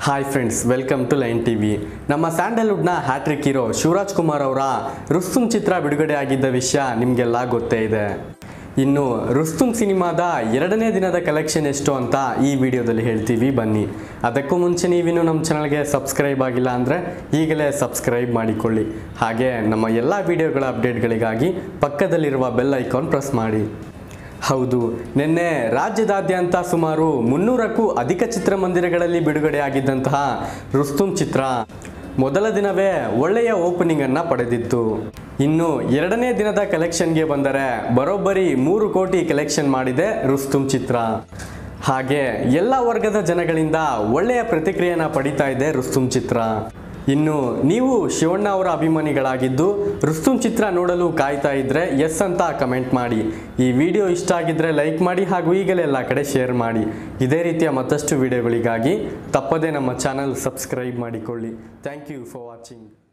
hi friends welcome to line TV ನಮ್ಮ ಸ್ಯಾಂಡಲ್ವುಡ್ನ hattrick hero Shivaraj Kumar ಅವರ ರುಸ್ತುಂ ಚಿತ್ರ ಬಿಡುಗಡೆ ಆಗಿದ್ದ ವಿಷಯ ನಿಮಗೆಲ್ಲ ಗೊತ್ತೇ ಇದೆ ಇನ್ನು ರುಸ್ತುಂ ಸಿನಿಮಾದ ಎರಡನೇ ದಿನದ ಕಲೆಕ್ಷನ್ ಎಷ್ಟು ಅಂತ ಈ ವಿಡಿಯೋದಲ್ಲಿ ಹೇಳ್ತೀವಿ ಬನ್ನಿ ಅದಕ್ಕೂ ಮುಂಚೆ ನೀವಿನ್ನು ನಮ್ಮ ಚಾನಲ್ಗೆ ಸಬ್ಸ್ಕ್ರೈಬ್ ಆಗಿಲ್ಲ ಅಂದರೆ ಈಗಲೇ ಸಬ್ಸ್ಕ್ರೈಬ್ ಮಾಡಿಕೊಳ್ಳಿ ಹಾಗೆ ನಮ್ಮ ಎಲ್ಲ ವಿಡಿಯೋಗಳ ಅಪ್ಡೇಟ್ಗಳಿಗಾಗಿ ಪಕ್ಕದಲ್ಲಿರುವ ಬೆಲ್ ಐಕಾನ್ ಪ್ರೆಸ್ ಮಾಡಿ ಹೌದು ನಿನ್ನೆ ರಾಜ್ಯದಾದ್ಯಂತ ಸುಮಾರು ಮುನ್ನೂರಕ್ಕೂ ಅಧಿಕ ಚಿತ್ರಮಂದಿರಗಳಲ್ಲಿ ಬಿಡುಗಡೆಯಾಗಿದ್ದಂತಹ ರುಸ್ತುಂ ಚಿತ್ರ ಮೊದಲ ದಿನವೇ ಒಳ್ಳೆಯ ಓಪನಿಂಗ್ ಅನ್ನ ಪಡೆದಿತ್ತು ಇನ್ನು ಎರಡನೇ ದಿನದ ಕಲೆಕ್ಷನ್ಗೆ ಬಂದರೆ ಬರೋಬ್ಬರಿ ಮೂರು ಕೋಟಿ ಕಲೆಕ್ಷನ್ ಮಾಡಿದೆ ರುಸ್ತುಂ ಚಿತ್ರ ಹಾಗೆ ಎಲ್ಲ ವರ್ಗದ ಜನಗಳಿಂದ ಒಳ್ಳೆಯ ಪ್ರತಿಕ್ರಿಯೆನ ಪಡಿತಾ ಇದೆ ರುಸ್ತುಂ ಚಿತ್ರ ಇನ್ನು ನೀವು ಶಿವಣ್ಣ ಅವರ ಅಭಿಮಾನಿಗಳಾಗಿದ್ದು ರುಸ್ತುಂ ಚಿತ್ರ ನೋಡಲು ಕಾಯ್ತಾ ಇದ್ರೆ ಎಸ್ ಅಂತ ಕಮೆಂಟ್ ಮಾಡಿ ಈ ವಿಡಿಯೋ ಇಷ್ಟ ಆಗಿದ್ರೆ ಲೈಕ್ ಮಾಡಿ ಹಾಗೂ ಈಗಲೇ ಎಲ್ಲ ಕಡೆ ಶೇರ್ ಮಾಡಿ ಇದೇ ರೀತಿಯ ಮತ್ತಷ್ಟು ವಿಡಿಯೋಗಳಿಗಾಗಿ ತಪ್ಪದೇ ನಮ್ಮ ಚಾನಲ್ ಸಬ್ಸ್ಕ್ರೈಬ್ ಮಾಡಿಕೊಳ್ಳಿ ಥ್ಯಾಂಕ್ ಯು ಫಾರ್ ವಾಚಿಂಗ್